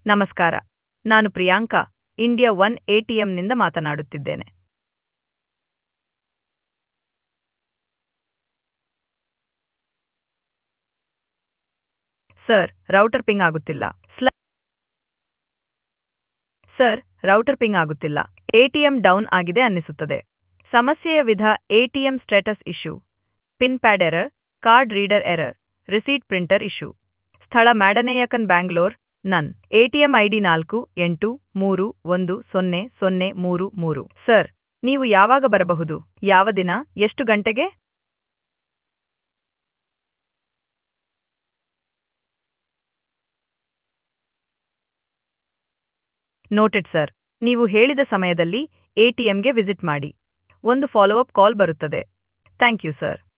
ನಮಸ್ಕಾರ ನಾನು Priyanka India one ಎಟಿಎಂನಿಂದ ಮಾತನಾಡುತ್ತಿದ್ದೇನೆ ಸರ್ ರೌಟರ್ ಪಿಂಗ್ ಆಗುತ್ತಿಲ್ಲ ಸ್ಲ- ಸರ್ ರೌಟರ್ ಪಿಂಗ್ ಆಗುತ್ತಿಲ್ಲ ಎಟಿಎಂ ಡೌನ್ ಆಗಿದೆ ಅನ್ನಿಸುತ್ತದೆ ಸಮಸ್ಯೆಯ ವಿಧ ATM status issue pin pad error card reader error receipt printer issue ಸ್ಥಳ ಮ್ಯಾಡನೆಯಕನ್ ಬ್ಯಾಂಗ್ಳೂರ್ ನನ್ ಎಟಿಎಂ ಐಡಿ ನಾಲ್ಕು ಎಂಟು ಮೂರು ಒಂದು ಸೊನ್ನೆ ಸೊನ್ನೆ ಮೂರು ಮೂರು ಸರ್ ನೀವು ಯಾವಾಗ ಬರಬಹುದು ಯಾವ ದಿನ ಎಷ್ಟು ಗಂಟೆಗೆ ನೋಟೆಡ್ ಸರ್ ನೀವು ಹೇಳಿದ ಸಮಯದಲ್ಲಿ ಎಟಿಎಂಗೆ ವಿಸಿಟ್ ಮಾಡಿ ಒಂದು ಫಾಲೋಅಪ್ ಕಾಲ್ ಬರುತ್ತದೆ ಥ್ಯಾಂಕ್ ಯು ಸರ್